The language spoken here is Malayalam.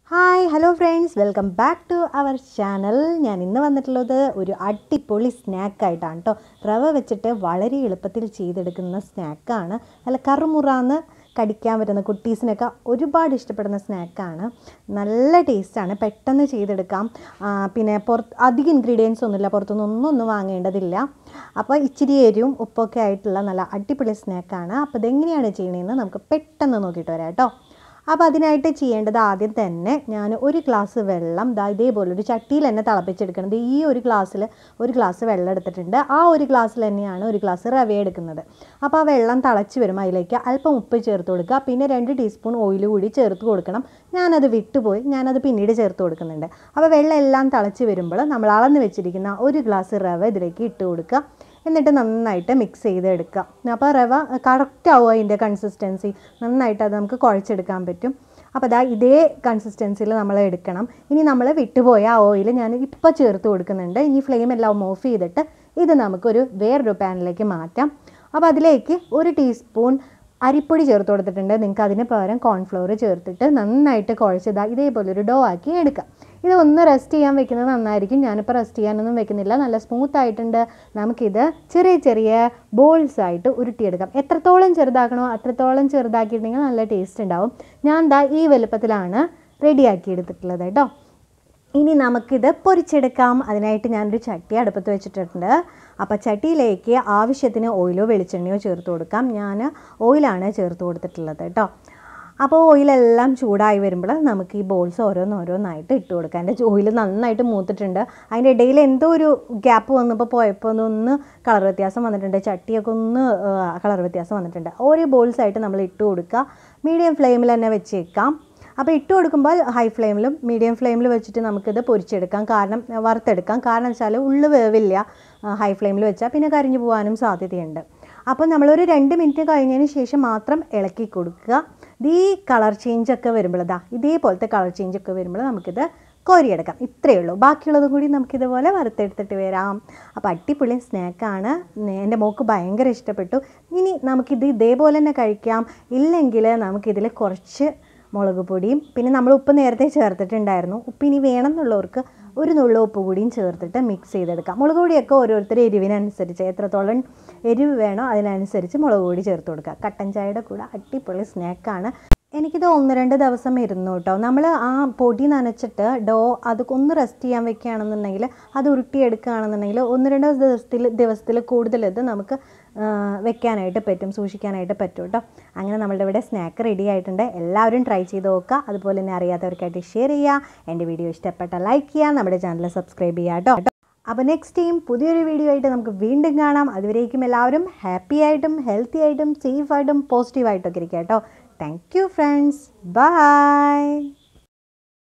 hi hello friends welcome back to our channel ഞാൻ ഇന്ന് വന്നിട്ടുള്ളത് ഒരു അടിപൊളി സ്നാക്കായിട്ടാണ് കേട്ടോ റവ വെച്ചിട്ട് വളരെ എളുപ്പത്തിൽ ചെയ്തെടുക്കുന്ന സ്നാക്കാണ് നല്ല കറുമുറാന്ന് കടിക്കാൻ പറ്റുന്ന കുട്ടീസിനൊക്കെ ഒരുപാട് ഇഷ്ടപ്പെടുന്ന സ്നാക്കാണ് നല്ല ടേസ്റ്റാണ് പെട്ടെന്ന് ചെയ്തെടുക്കാം ആ, പിന്നെ പുറത്ത് അധികം ഇൻഗ്രീഡിയൻസ് ഒന്നുമില്ല പുറത്തുനിന്ന് ഒന്നും ഒന്നും വാങ്ങേണ്ടതില്ല അപ്പോൾ ഇച്ചിരി എരിവും ഉപ്പൊക്കെ ആയിട്ടുള്ള നല്ല അടിപൊളി സ്നാക്കാണ് അപ്പോൾ ഇതെങ്ങനെയാണ് ചെയ്യണതെന്ന് നമുക്ക് പെട്ടെന്ന് നോക്കിയിട്ട് വരാം കേട്ടോ അപ്പോൾ അതിനായിട്ട് ചെയ്യേണ്ടത് ആദ്യം തന്നെ ഞാൻ ഒരു ഗ്ലാസ് വെള്ളം ദാ ഇതേപോലെ ഒരു ചട്ടിയിൽ തന്നെ തിളപ്പിച്ചെടുക്കുന്നത് ഈ ഒരു ഗ്ലാസ്സിൽ ഒരു ഗ്ലാസ് വെള്ളം എടുത്തിട്ടുണ്ട് ആ ഒരു ഗ്ലാസ്സിൽ തന്നെയാണ് ഒരു ഗ്ലാസ് റവ എടുക്കുന്നത് അപ്പോൾ ആ വെള്ളം തിളച്ച് വരുമ്പോൾ അതിലേക്ക് അല്പം ഉപ്പ് ചേർത്ത് കൊടുക്കുക പിന്നെ രണ്ട് ടീസ്പൂൺ ഓയിൽ കൂടി ചേർത്ത് കൊടുക്കണം ഞാനത് വിട്ടുപോയി ഞാനത് പിന്നീട് ചേർത്ത് കൊടുക്കുന്നുണ്ട് അപ്പോൾ വെള്ളം എല്ലാം തിളച്ച് വരുമ്പോൾ നമ്മൾ അളന്ന് വെച്ചിരിക്കുന്ന ഒരു ഗ്ലാസ് റവ ഇതിലേക്ക് ഇട്ട് കൊടുക്കുക എന്നിട്ട് നന്നായിട്ട് മിക്സ് ചെയ്തെടുക്കുക അപ്പോൾ റവ കറക്റ്റ് ആവും അതിൻ്റെ കൺസിസ്റ്റൻസി നന്നായിട്ട് അത് നമുക്ക് കുഴച്ചെടുക്കാൻ പറ്റും അപ്പോൾ അതാ ഇതേ കൺസിസ്റ്റൻസിയിൽ നമ്മൾ എടുക്കണം ഇനി നമ്മൾ വിട്ടുപോയ ആ ഓയിൽ ഞാൻ ഇപ്പോൾ ചേർത്ത് കൊടുക്കുന്നുണ്ട് ഇനി ഫ്ലെയിം എല്ലാം ഓഫ് ചെയ്തിട്ട് ഇത് നമുക്കൊരു വേറൊരു പാനിലേക്ക് മാറ്റാം അപ്പോൾ അതിലേക്ക് ഒരു ടീസ്പൂൺ അരിപ്പൊടി ചേർത്ത് കൊടുത്തിട്ടുണ്ട് നിങ്ങൾക്ക് അതിന് പകരം കോൺഫ്ലവർ ചേർത്തിട്ട് നന്നായിട്ട് കുഴച്ചതാ ഇതേപോലെ ഒരു ഡോ ആക്കി എടുക്കാം ഇത് ഒന്ന് റെസ്റ്റ് ചെയ്യാൻ വെക്കുന്നത് നന്നായിരിക്കും ഞാനിപ്പോൾ റെസ്റ്റ് ചെയ്യാനൊന്നും വെക്കുന്നില്ല നല്ല സ്മൂത്ത് ആയിട്ടുണ്ട് നമുക്കിത് ചെറിയ ചെറിയ ബോൾസ് ആയിട്ട് ഉരുട്ടിയെടുക്കാം എത്രത്തോളം ചെറുതാക്കണോ അത്രത്തോളം ചെറുതാക്കിയിട്ടുണ്ടെങ്കിൽ നല്ല ടേസ്റ്റ് ഉണ്ടാവും ഞാൻ ദാ ഈ വലുപ്പത്തിലാണ് റെഡിയാക്കി എടുത്തിട്ടുള്ളത് കേട്ടോ ഇനി നമുക്കിത് പൊരിച്ചെടുക്കാം അതിനായിട്ട് ഞാനൊരു ചട്ടി അടുപ്പത്ത് വെച്ചിട്ടുണ്ട് അപ്പോൾ ചട്ടിയിലേക്ക് ആവശ്യത്തിന് ഓയിലോ വെളിച്ചെണ്ണയോ ചേർത്ത് കൊടുക്കാം ഞാൻ ഓയിലാണ് ചേർത്ത് കൊടുത്തിട്ടുള്ളത് കേട്ടോ അപ്പോൾ ഓയിലെല്ലാം ചൂടായി വരുമ്പോൾ നമുക്ക് ഈ ബോൾസ് ഓരോന്നോരോന്നായിട്ട് ഇട്ട് കൊടുക്കാം എൻ്റെ ഓയിൽ നന്നായിട്ട് മൂത്തിട്ടുണ്ട് അതിൻ്റെ ഇടയിൽ എന്തോ ഒരു ഗ്യാപ്പ് വന്നപ്പോൾ പോയപ്പോൾ ഒന്ന് കളർ വ്യത്യാസം വന്നിട്ടുണ്ട് ചട്ടിയൊക്കെ ഒന്ന് കളർ വ്യത്യാസം വന്നിട്ടുണ്ട് ഓരോ ബോൾസ് ആയിട്ട് നമ്മൾ ഇട്ട് കൊടുക്കുക മീഡിയം ഫ്ലെയിമിൽ തന്നെ വെച്ചേക്കാം അപ്പോൾ ഇട്ട് കൊടുക്കുമ്പോൾ ഹൈ ഫ്ലെയിമിലും മീഡിയം ഫ്ലെയിമിൽ വെച്ചിട്ട് നമുക്കിത് പൊരിച്ചെടുക്കാം കാരണം വറുത്തെടുക്കാം കാരണം വെച്ചാൽ ഉള്ളു വേവില്ല ഹൈ ഫ്ലെയിമിൽ വെച്ചാൽ പിന്നെ കരിഞ്ഞു പോകാനും സാധ്യതയുണ്ട് അപ്പോൾ നമ്മളൊരു രണ്ട് മിനിറ്റ് കഴിഞ്ഞതിന് ശേഷം മാത്രം ഇളക്കി കൊടുക്കുക ഇത് ഈ കളർ ചേഞ്ച് ഒക്കെ വരുമ്പോൾ ഇതാ ഇതേപോലത്തെ കളർ ചേഞ്ച് ഒക്കെ വരുമ്പോൾ നമുക്കിത് കോരിയെടുക്കാം ഇത്രയേ ഉള്ളൂ ബാക്കിയുള്ളതും കൂടി നമുക്കിതുപോലെ വറുത്തെടുത്തിട്ട് വരാം അപ്പോൾ അടിപൊളി സ്നാക്കാണ് എൻ്റെ മോക്ക് ഭയങ്കര ഇഷ്ടപ്പെട്ടു ഇനി നമുക്കിത് ഇതേപോലെ തന്നെ കഴിക്കാം ഇല്ലെങ്കിൽ നമുക്കിതിൽ കുറച്ച് മുളക് പൊടിയും പിന്നെ നമ്മൾ ഉപ്പ് നേരത്തെ ചേർത്തിട്ടുണ്ടായിരുന്നു ഉപ്പ് ഇനി വേണമെന്നുള്ളവർക്ക് ഒരു നുള്ള ഉപ്പ് കൂടിയും ചേർത്തിട്ട് മിക്സ് ചെയ്തെടുക്കാം മുളക് പൊടിയൊക്കെ ഓരോരുത്തർ എരിവിനനുസരിച്ച് എത്രത്തോളം എരിവ് വേണോ അതിനനുസരിച്ച് മുളക് പൊടി ചേർത്ത് കൊടുക്കുക കട്ടൻ ചായയുടെ കൂടെ അടിപൊളി സ്നാക്കാണ് എനിക്കിത് ഒന്ന് രണ്ട് ദിവസം ഇരുന്നു കേട്ടോ നമ്മൾ ആ പൊടി നനച്ചിട്ട് ഡോ അത് ഒന്ന് റെസ്റ്റ് ചെയ്യാൻ വെക്കുകയാണെന്നുണ്ടെങ്കിൽ അത് ഉരുട്ടിയെടുക്കുകയാണെന്നുണ്ടെങ്കിൽ ഒന്ന് രണ്ട് ദിവസത്തിൽ ദിവസത്തിൽ കൂടുതൽ ഇത് നമുക്ക് ആ, വെക്കാനായിട്ട് പറ്റും സൂക്ഷിക്കാനായിട്ട് പറ്റും കേട്ടോ അങ്ങനെ നമ്മളുടെ ഇവിടെ സ്നാക്ക് റെഡി ആയിട്ടുണ്ട് എല്ലാവരും ട്രൈ ചെയ്ത് നോക്കുക അതുപോലെ തന്നെ അറിയാത്തവർക്കായിട്ട് ഷെയർ ചെയ്യുക എൻ്റെ വീഡിയോ ഇഷ്ടപ്പെട്ട ലൈക്ക് ചെയ്യുക നമ്മുടെ ചാനൽ സബ്സ്ക്രൈബ് ചെയ്യുക കേട്ടോ അപ്പോൾ നെക്സ്റ്റ് ടൈം പുതിയൊരു വീഡിയോ ആയിട്ട് നമുക്ക് വീണ്ടും കാണാം അതുവരേക്കും എല്ലാവരും ഹാപ്പി ആയിട്ടും ഹെൽത്തി ആയിട്ടും സേഫ് ആയിട്ടും പോസിറ്റീവായിട്ടൊക്കെ ഇരിക്കുക കേട്ടോ താങ്ക് യു ഫ്രണ്ട്സ് ബൈ